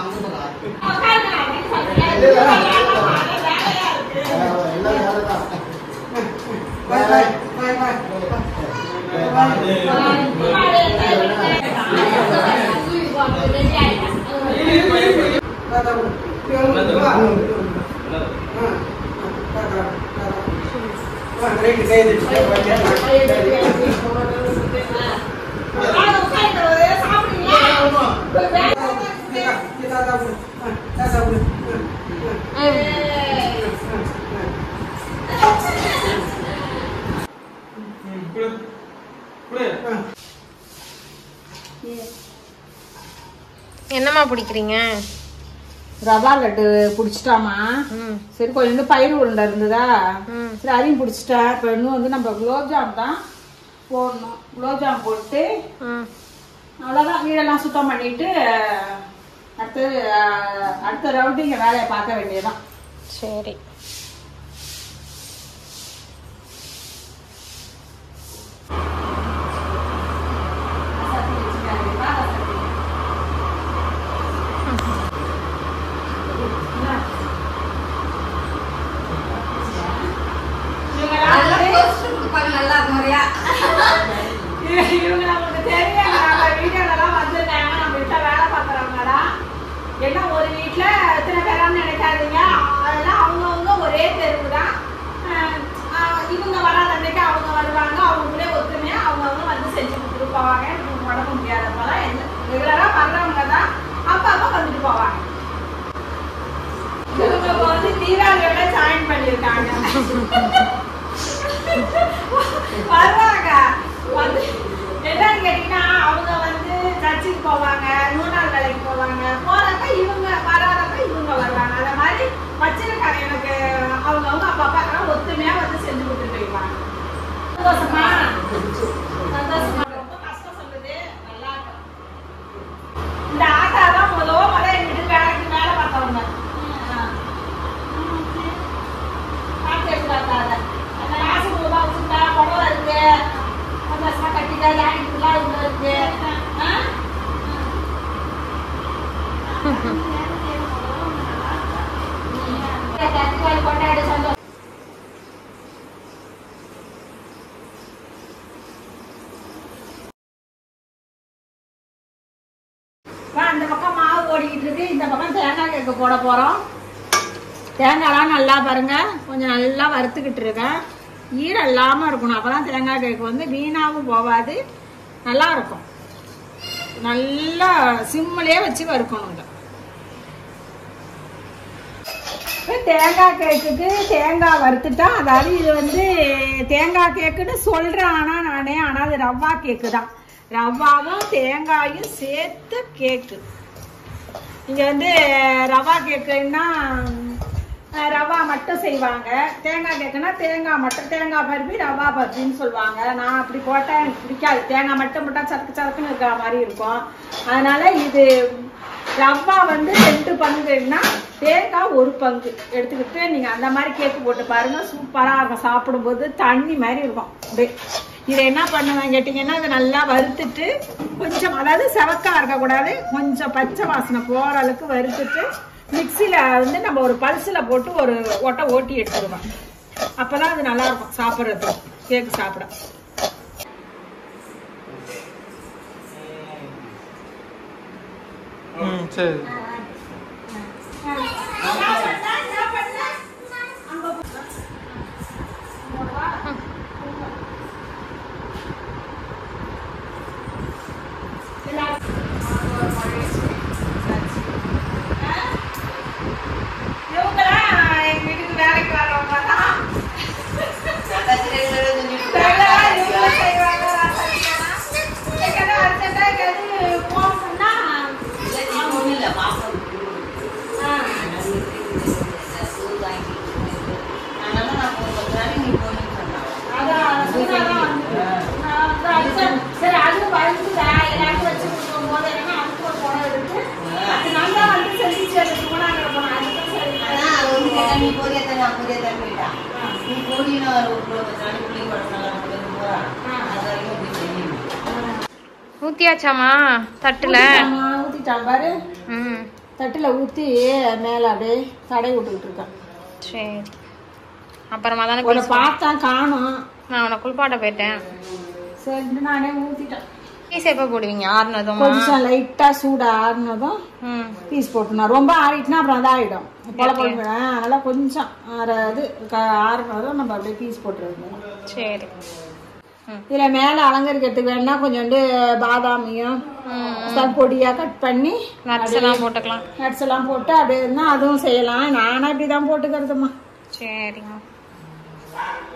பாய் பாய் பாய் பாய் என்னம்மா பிடிக்கிறீங்க ரவா லட்டு பிடிச்சிட்டாமா ம் சரி கொஞ்சம் பயிர் உருண்டை இருந்ததா ம் சரி அதையும் பிடிச்சிட்டேன் இப்போ இன்னும் வந்து நம்ம குலோப்ஜாம் தான் போடணும் குலோப்ஜாம் போட்டு ம் அவ்வளோதான் வீடெல்லாம் சுத்தம் பண்ணிட்டு அடுத்து அஹ், அடுத்த ரவுண்டு இங்கே வேலையை பார்க்க வேண்டியதுதான் சரி இவங்க நமக்கு தெரியும் நம்ம வீடியோலலாம் வந்திருக்காங்க நம்ம வீட்டுல வேலை பார்க்குறவங்கடா என்ன ஒரு வீட்டுல எத்தனை பேரான்னு நினைக்காதீங்க அதெல்லாம் அவங்கவுங்க ஒரே தெருவு தான் இவங்க வராத அன்னைக்கு அவங்க வருவாங்க அவங்களே ஒத்துமையா அவங்கவுங்க வந்து செஞ்சு கொடுத்துட்டு போவாங்க இவங்க உடம்பு முடியாதப்பெல்லாம் எந்த ரெகுலரா வர்றவங்க தான் அப்ப அப்ப வந்துட்டு போவாங்க இவங்க இப்ப வந்து தீராளியோட ஜாயின் பண்ணியிருக்காங்க வருவாங்க வந்து என்னன்னு கேட்டீங்கன்னா அவங்க வந்து சர்ச்சுக்கு போவாங்க நூறாள் வேலைக்கு போவாங்க போறப்ப இவங்க வராதப்ப இவங்க வருவாங்க அந்த மாதிரி வச்சிருக்காங்க எனக்கு அவங்க அவங்க அப்பா அப்பா ஒத்துமையா வந்து செஞ்சு கொடுத்துட்டு போயிடுவாங்க சந்தோஷமா சந்தோஷமா ரொம்ப கஷ்டம் சொல்லுது நல்லா இருக்கும் இந்த ஆட்டா தான் முதல் முத எங்க வீட்டு வேலைக்கு வேலை பார்த்தவங்க பார்த்து பார்த்தாத அந்த ராசி ரூபா வச்சுட்டா புடவை இருக்கு சந்தோஷமா கட்டிட்டா ஜாக்கெட்டுலாம் இவ்வளோ இருக்கு ஆ? கத்திரிக்காய் கொண்டாடு சந்தோஷம் வா, அந்த பக்கம் மாவு ஓடிக்கிட்டு இருக்கு இந்த பக்கம் தேங்காய் கேக்கு போட போறோம் தேங்காய்லாம் நல்லா பாருங்க கொஞ்சம் நல்லா வறுத்துக்கிட்டு இருக்கேன் ஈரம் இல்லாமல் இருக்கணும் அப்பதான் தேங்காய் கேக்கு வந்து வீணாகவும் போகாது நல்லா இருக்கும் நல்லா சிம்மிலே வச்சு வறுக்கணுங்க இப்ப தேங்காய் கேக்குக்கு தேங்காய் வறுத்துட்டா அதாவது இது வந்து தேங்காய் கேக்குன்னு சொல்றேன் ஆனா நானே ஆனா அது ரவா கேக்கு தான் ரவாவும் தேங்காயும் சேர்த்து கேக்கு இங்க வந்து ரவா கேக்குன்னா அஹ், ரவா மட்டும் செய்வாங்க தேங்காய் கேக்குன்னா தேங்காய் மட்டும் தேங்காய் பருப்பி ரவா பருப்பின்னு சொல்லுவாங்க நான் அப்படி போட்டா எனக்கு பிடிக்காது தேங்காய் மட்டும் போட்டா சரக்கு சரக்குன்னு இருக்கிற மாதிரி இருக்கும் அதனால இது ரவா வந்து ரெண்டு பங்குன்னா தேங்காய் ஒரு பங்கு எடுத்துக்கிட்டு நீங்க அந்த மாதிரி கேக்கு போட்டு பாருங்க சூப்பரா இருக்கும் சாப்பிடும்போது தண்ணி மாதிரி இருக்கும் அப்படியே இதை என்ன பண்ணுவேன் கேட்டிங்கன்னா இதை நல்லா வறுத்துட்டு கொஞ்சம் அதாவது செவக்கா இருக்கக்கூடாது கொஞ்சம் பச்சை வாசனை போகிற அளவுக்கு வறுத்துட்டு மிக்சியில் வந்து நம்ம ஒரு பல்ஸில் போட்டு ஒரு ஒட்டை ஓட்டி எடுத்துருவோம் அப்போ தான் அது நல்லா இருக்கும் சாப்பிட்றது கேக் சாப்பிட ம் சரி இவங்கெல்லாம் எங்க வீட்டுக்கு வேலைக்கு வரவங்க தான் இவங்க செய்வாங்க எங்கன்னா அர்ஜென்ட்டா எங்கேயாவது போகணும்னா ஆ. அதான் சொன்னாதான் வந்து நான் வந்து அதுதான் சரி அதுவும் பயந்துதா எல்லாருக்கும் வச்சு கொடுக்கும் போது என்னன்னா அதுக்கு ஒரு குணம் இருக்கு அது நல்லா வந்து செஞ்சு அது குணாங்கிற குணம் அதுதான் சரி ஊத்தியாச்சாமா தட்டுல ஊத்திட்டான் பாரு ம் தட்டில் ஊற்றி மேலே அப்படியே தடை விட்டுக்கிட்டு இருக்கேன் சரி அப்புறமா தானே உன்னை பார்த்தா காணும் நான் உன குளிப்பாட்ட போயிட்டேன் சரின்ட்டு நானே ஊற்றிட்டேன் பீஸ் எப்போ போடுவீங்க ஆறுனதுமா கொஞ்சம் லைட்டாக சூடு ஆறுனதும் ம் பீஸ் போட்டுனா ரொம்ப ஆறிட்டுனா அப்புறம் அதாகிடும் பொல பொல அதனால கொஞ்சம் ஆறாது ஆறுனதும் நம்ம அப்படியே பீஸ் போட்டுருவோம் சரி ம் இதில் மேலே அலங்கரிக்கிறதுக்கு வேணா கொஞ்சோண்டு பாதாமியும் ம் சப் பொடியாக கட் பண்ணி நட்ஸ் எல்லாம் போட்டுக்கலாம் நட்ஸ் எல்லாம் போட்டு அப்படியே இருந்தால் அதுவும் செய்யலாம் நானும் இப்படி தான் போட்டுக்கிறதுமா சரிம்மா